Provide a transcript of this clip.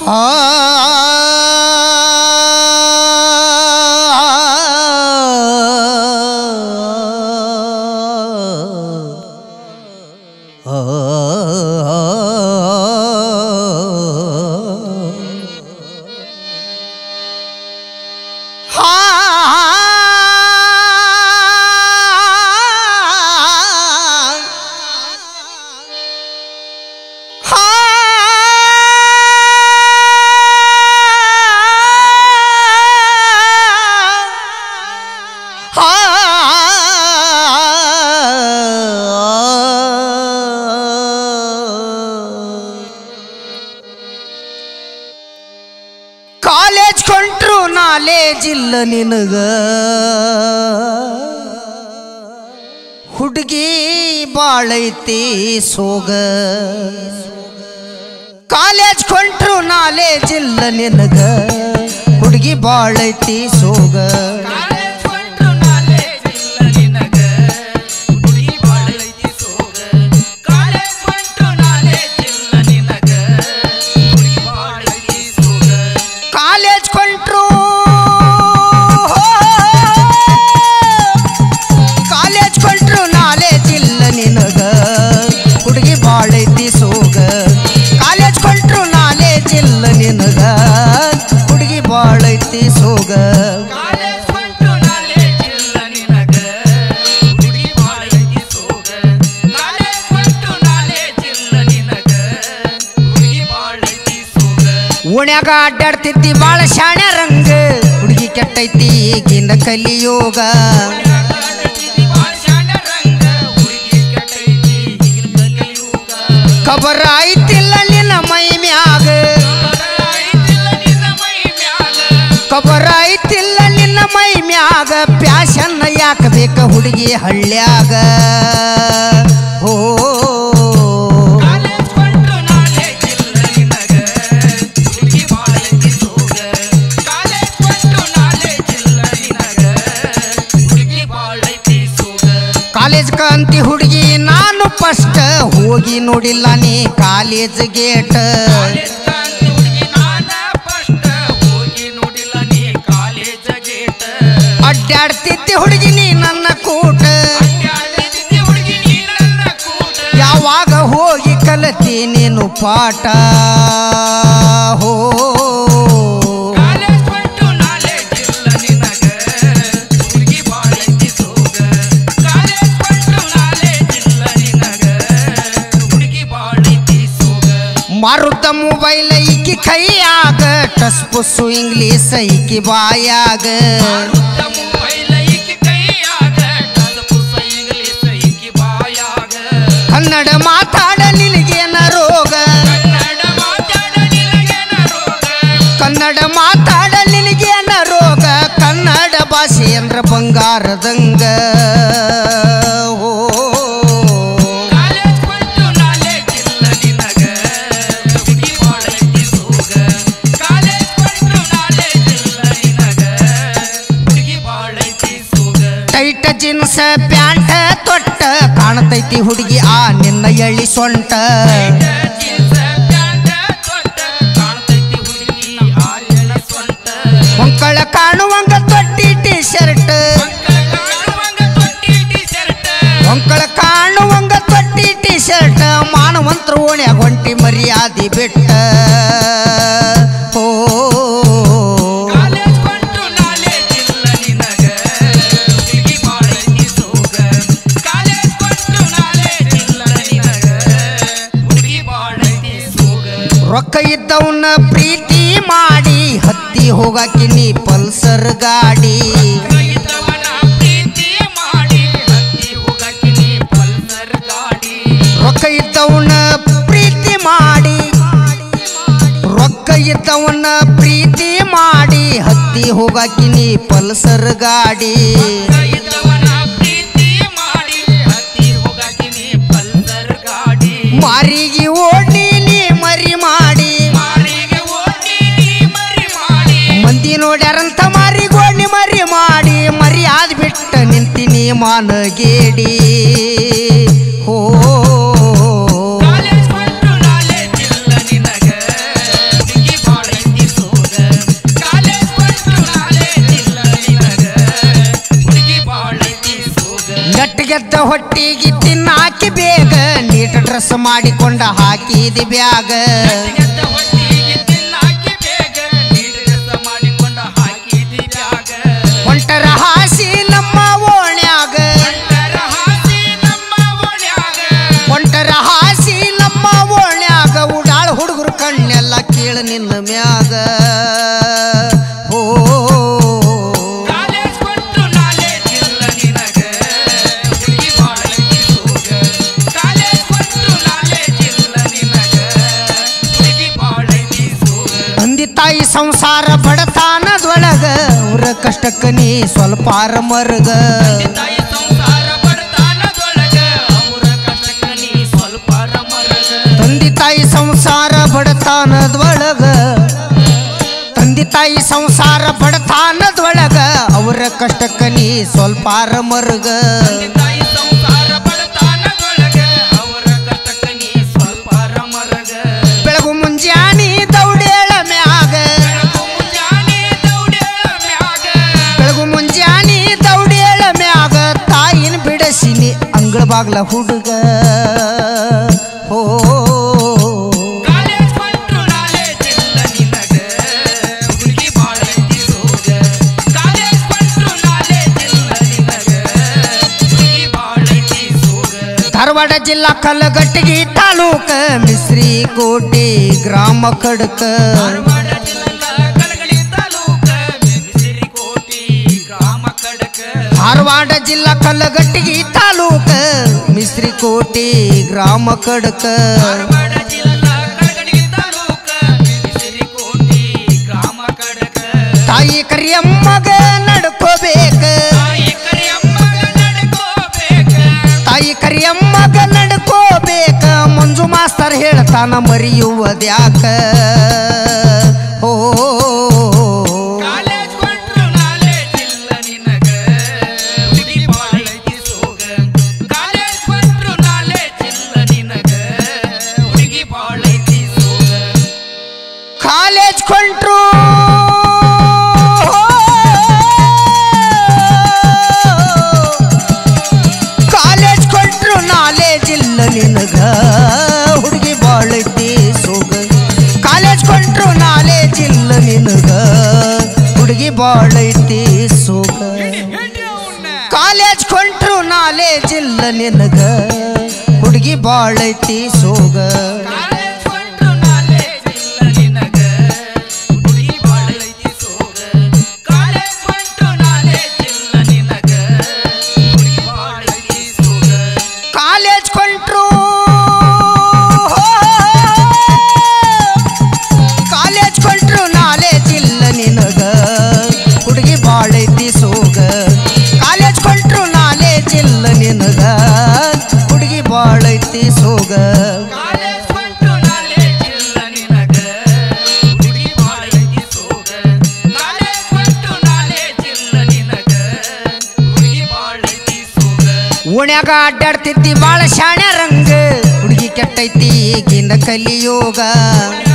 College ಕೊಂಟ್ರು knowledge ಇಲ್ಲ ನಿನಗ ಹುಡುಗಿ ಬಾಳೈತಿ ಸೋಗ ಕಾಲೇಜ್ ಕೊಂಟ್ರು ನಾಲೇಜ್ ಇಲ್ಲ ನಿನಗ ಹುಡುಗಿ ಬಾಳೈತಿ ಸೋಗ ಕಾಲೇಜ್ ಕೊಂಡ್ರು ನಾಲೇಜ್ ಇಲ್ಲ ನಿನಗ ಹುಡುಗಿ ಬಾಳೈತಿ ಸೋಗ ಕಾಲೇಜ್ ಕೊಂಡ್ರು ನಾಲೇಜ್ ಇಲ್ಲ ನಿನಗ ಹುಡುಗಿ ಬಾಳೈತಿ ಸೋಗ ಕಾಲೇಜ್ ಕೊಂಟ್ರು ಕಾಲೇಜ್ ಕೊಂಟ್ರು ನಾಲೇಜ್ ಇಲ್ಲ ನಿನಗ ಹುಡುಗಿ ಬಾಳೈತಿ ಸೋಗ ಕಾಲೇಜ್ ಕೊಂಟ್ರು ನಾಲೇಜ್ ಇಲ್ಲ ನಿನಗ ಹುಡುಗಿ ಬಾಳೈತಿ ಸೋಗ ಕಾಲೇಜ್ ಕೊಂಡ್ರು ನಾಲೇಜ್ ಇಲ್ಲ ನಿನಗ ಹುಡುಗಿ ಬಾಳೈತಿ ಸೋಗ ಕಾಲೇಜ್ ಕೊಂಡ್ರು ನಾಲೇಜ್ ಇಲ್ಲ ನಿನಗ ಹುಡುಗಿ ಬಾಳೈತಿ ಸೋಗ ಓಣ್ಯಾಗ ಅಡ್ಡಾಡ್ತಿದ್ದಿ ಬಾಳ ಶಾಣ್ಯ ರಂಗ ಹುಡುಗಿ ಕೆಟ್ಟೈತಿ ಈಗಿನ ಕಲಿಯೋಗ ಖಬರ ಐತಿಲ್ಲ ನಿನ್ನ ಮೈ ಮ್ಯಾಗ ಖಬರ ಐತಿಲ್ಲ ನಿನ್ನ ಮೈ ಮ್ಯಾಗ ಪ್ಯಾಶನ್ ಯಾಕ ಬೇಕ ಹುಡುಗಿ ಹಳ್ಳ್ಯಾಗ ಹೋ ಕಾಲೇಜ್ ಕಂತಿ ಹುಡುಗಿ ನಾನು ಫಸ್ಟ್ ಹೋಗಿ ನೋಡಿಲ್ಲ ನೀ ಕಾಲೇಜ್ ಗೇಟ್ ಅಡ್ಡಾಡ್ತಿದ್ದಿ ಹುಡುಗಿ ನೀ ನನ್ನ ಕೂಟ ಯಾವಾಗ ಹೋಗಿ ಕಲತಿ ನೀನು ಪಾಠ ಹೋ ಮಾರುತ್ತ ಮೊಬೈಲ್ ಐಕಿ ಕೈಯಾಗ ಟಸ್ ಪುಸ್ಸು ಇಂಗ್ಲೀಷ್ ಐಕಿ ಬಾಯಾಗ ಕನ್ನಡ ಮಾತಾಡ ನಿನಗೇನ ರೋಗ ಕನ್ನಡ ಮಾತಾಡ ನಿನಗೇನ ರೋಗ ಕನ್ನಡ ಭಾಷೆ ಅಂದ್ರ ಬಂಗಾರದಂಗ ಓ ಟೈಟ್ ಜೀನ್ಸ್ ಪ್ಯಾಂಟ್ ತೊಟ್ಟ ಕಾಣತೈತಿ ಹುಡುಗಿ ಆ ನಿನ್ನ ಎಳಿ ಸೊಂಟ ಮಕ್ಕಳ ಕಾಣುವಂಗ ತೊಟ್ಟಿ ಟಿ ಶರ್ಟ್ ಮಕ್ಕಳ ಕಾಣುವಂಗ ತೊಟ್ಟಿ ಟಿ ಶರ್ಟ್ ಮಾನವಂತರ ಓಣ್ಯಾಗ ಹೊಂಟಿ ಮರ್ಯಾದಿ ಬಿಟ್ಟ ಓ ರೊಕ್ಕ ಇದ್ದವನ್ನ ಪ್ರೀತಿ ಮಾಡಿ ಹತ್ತಿ ಹೋಗಾಕಿ ನೀ ಪಲ್ಸರ್ ಗಾಡಿ ರೊಕ್ಕ ಇದ್ದವನ್ನ ಪ್ರೀತಿ ಮಾಡಿ ರೊಕ್ಕ ಇದ್ದವನ್ನ ಪ್ರೀತಿ ಮಾಡಿ ಹತ್ತಿ ಹೋಗಾಕಿ ನೀ ಪಲ್ಸರ್ ಗಾಡಿ ಮಾರಿಗೆ ಓಡಿ ನೀ ಮರಿ ಮಾಡಿ ಮಂದಿ ನೋಡ್ಯಾರಂತ ಮಾರಿ ಗೋಣಿ ಮರಿ ಮಾಡಿ ಮರ್ಯಾದ ಬಿಟ್ಟ ನಿಂತಿನಿ ಮಾನಗೇಡಿ ಹೋ ಕಾಲೇಜ್ ಕೊಂಡ್ರು ನಾಲೇಜ್ ಇಲ್ಲ ನಿನಗ ಹುಡುಗಿ ಗಟ್ಟಿಗೆದ್ದ ಹೊಟ್ಟಿಗೆ ತಿನ್ನಾಕಿ ಬೇಗ ನೀಟ್ ಡ್ರೆಸ್ ಮಾಡಿಕೊಂಡ ಹಾಕಿದಿ ಬ್ಯಾಗ ಗಟ್ಟಿಗೆದ್ದ ಹೊಟ್ಟಿಗೆ ತಿನ್ನಾಕಿ ಬೇಗ ನೀಟ್ ಡ್ರೆಸ್ ಮಾಡಿಕೊಂಡ ಹಾಕಿದಿ ಬ್ಯಾಗ. ಹೊಂಟರ ಹಾಸಿ ನಮ್ಮ ಓಣ್ಯಾಗ ಬಂಡರ ಹಾಸಿ ನಮ್ಮ ಓಣ್ಯಾಗ. ಹೊಂಟರ ಹಾಸಿ ನಮ್ಮ ಓಣ್ಯಾಗ ಉಡಾಳ ಹುಡುಗರು ಕಣ್ಣೆಲ್ಲ ಕೇಳ ನಿನ್ನ ಮ್ಯಾಗ ಓ ಕಾಲೇಜ್ ಕೊಟ್ಟು ನಾಲೇಜ್ ಇಲ್ಲ ನಿನಗ. ಹುಡುಗಿ ಬಾಳಕಿ ಸೋಗ. ಕಾಲೇಜ್ ಕೊಟ್ಟು ನಾಲೇಜ್ ಇಲ್ಲ ನಿನಗ. ಹುಡುಗಿ ಬಾಳಕಿ ಸೋಗ. ತಂದೆ ತಾಯಿ ಸಂಸಾರ ಬಡತಾನದೊಳಗ ಅವ್ರ ಕಷ್ಟಕ್ಕ ನೀ ಸ್ವಲ್ಪಾರ ಮರ್ಗ ತಂದೆ ತಾಯಿ ಸಂಸಾರ ಬಡತನದೊಳಗ ಅವರ ಕಷ್ಟಕ್ಕ ನೀ ಸ್ವಲ್ಪ ಮರಗ. ತಂದೆ ತಾಯಿ ಸಂಸಾರ ಬಡತಾನದೊಳಗ ತಂದೆ ತಾಯಿ ಸಂಸಾರ ಬಡತಾನದೊಳಗ ಅವರ ಕಷ್ಟಕ್ಕ ನೀ ಸ್ವಲ್ಪಾರ ಮರ್ಗ ತಂದೆ ತಾಯಿ ಸಂಸಾರ ಬಡತನದೊಳಗ ಅವರ ಕಷ್ಟಕ್ಕ ನೀ ಸ್ವಲ್ಪ ಮರಗ. ಬೆಳಗು ಮುಂಜಾನಿ ದೌಡೇಳ ಮ್ಯಾಗ ಬೆಳಕು ಮುಂಜಾನೆ ದೌಡ್ಯಾಳ ಮ್ಯಾಗ. ಬೆಳಗು ಮುಂಜಾನಿ ದೌಡೇಳ ಮ್ಯಾಗ ತಾಯಿನ ಬಿಡಸಿನಿ ಅಂಗಳ ಬಾಗ್ಲ ಹುಡುಗ ಓ ಕಾಲೇಜ್ ಕೊಟ್ರು ನಾಲೇಜ್ ಇಲ್ಲ ನಿನಗ. ಹುಡುಗಿ ಬಾಳೈತಿ ಸೋಗ. ಕಾಲೇಜ್ ಕೊಟ್ರು ನಾಲೇಜ್ ಇಲ್ಲ ನಿನಗ. ಹುಡುಗಿ ಬಾಳೈತಿ ಸೋಗ. ಧಾರವಾಡ ಜಿಲ್ಲಾ ಕಲ್ಲಗಟ್ಟಿಗಿ ತಾಲೂಕ ಮಿಶ್ರಿ ಕೋಟೆ ಗ್ರಾಮ ಕಡಕ ಧಾರವಾಡ ಜಿಲ್ಲಾ ಕಲಗಡಿ ತಾಲೂಕ ಮಿಸಿರಿಕೋಟಿ ಗ್ರಾಮ ಕಡಕ ಧಾರವಾಡ ಜಿಲ್ಲಾ ಕಲ್ಲಗಟ್ಟಿಗಿ ತಾಲೂಕ ಮಿಶ್ರಿ ಕೋಟೆ ಗ್ರಾಮ ಕಡಕ ಧಾರವಾಡ ಜಿಲ್ಲಾ ಕಲಗಡಿ ತಾಲೂಕ ಮಿಸಿರಿಕೋಟಿ ಗ್ರಾಮ ಕಡಕ ತಾಯಿ ಕರಿಯಮ್ಮಗ ನಡ್ಕೋಬೇಕ ತಾಯಿ ಕರಿಯಮ್ಮಗ ನಡ್ಕೋಬೇಕ ತಾಯಿ ಕರಿಯಮ್ಮಗ ನಡ್ಕೋಬೇಕ ಮಂಜು ಮಾಸ್ತರ್ ಹೇಳ್ತಾನ ಮರಿಯುವುದ್ಯಾಕ ಓ ಕಾಲೇಜ್ ಕೊಟ್ರು ನಾಲೇಜ್ ಇಲ್ಲ ನಿನಗ ಹುಡುಗಿ ಬಾಳೈತಿ ಸೋಗ ಕಾಲೇಜ್ ಕೊಟ್ರು ನಾಲೇಜ್ ಇಲ್ಲ ನಿನಗ ಹುಡುಗಿ ಬಾಳೈತಿ ಸೋಗ ಕಾಲೇಜ್ ಕೊಂಟ್ರು ಕಾಲೇಜ್ ಕೊಂಟ್ರು ನಾಲೇಜ್ ಇಲ್ಲ ನಿನಗ ಹುಡುಗಿ ಬಾಳೈತಿ ಸೋಗ ಕಾಲೇಜ್ ಕೊಂಟ್ರು ನಾಲೇಜ್ ಇಲ್ಲ ನಿನಗ ಹುಡುಗಿ ಬಾಳೈತಿ ಸೋಗ ಕಾಲೇಜ್ ಕೊಂಟ್ರು ನಾಲೇಜ್ ಇಲ್ಲ ನಿನಗ ಹುಡುಗಿ ಬಾಳೈತಿ ಸೋಗ ಕಾಲೇಜ್ ಕೊಟ್ರು ನಾಲೇಜ್ ಇಲ್ಲ ನಿನಗ ಹುಡುಗಿ ಬಾಳೈತಿ ಸೋಗ ಕಾಲೇಜ್ ಕೊಟ್ರು ನಾಲೇಜ್ ಇಲ್ಲ ನಿನಗ ಹುಡುಗಿ ಬಾಳೈತಿ ಸೋಗ ಕಾಲೇಜ್ ಕೊಂಟ್ರು ಕಾಲೇಜ್ ಕೊಂಟ್ರು ನಾಲೇಜ್ ಇಲ್ಲ ನಿನಗ ಹುಡುಗಿ ಬಾಳೈತಿ ಸೋಗ ಕಾಲೇಜ್ ಕೊಂಟ್ರು ನಾಲೇಜ್ ಇಲ್ಲ ನಿನಗ ಹುಡುಗಿ ಬಾಳೈತಿ ಸೋಗ ಕಾಲೇಜ್ ಕೊಟ್ರು ನಾಲೇಜ್ ಇಲ್ಲ ನಿನಗ ಹುಡುಗಿ ಬಾಳೈತಿ ಸೋಗ ಕಾಲೇಜ್ ಕೊಟ್ರು ನಾಲೇಜ್ ಇಲ್ಲ ನಿನಗ ಹುಡುಗಿ ಬಾಳೈತಿ ಸೋಗ ಓಣ್ಯಾಗ ಅಡ್ಡಾಡ್ತಿದ್ದಿ ಬಾಳ ಶಾಣ್ಯ ರಂಗ ಹುಡುಗಿ ಕೆಟ್ಟೈತಿ ಈಗಿನ ಕಲಿಯೋಗ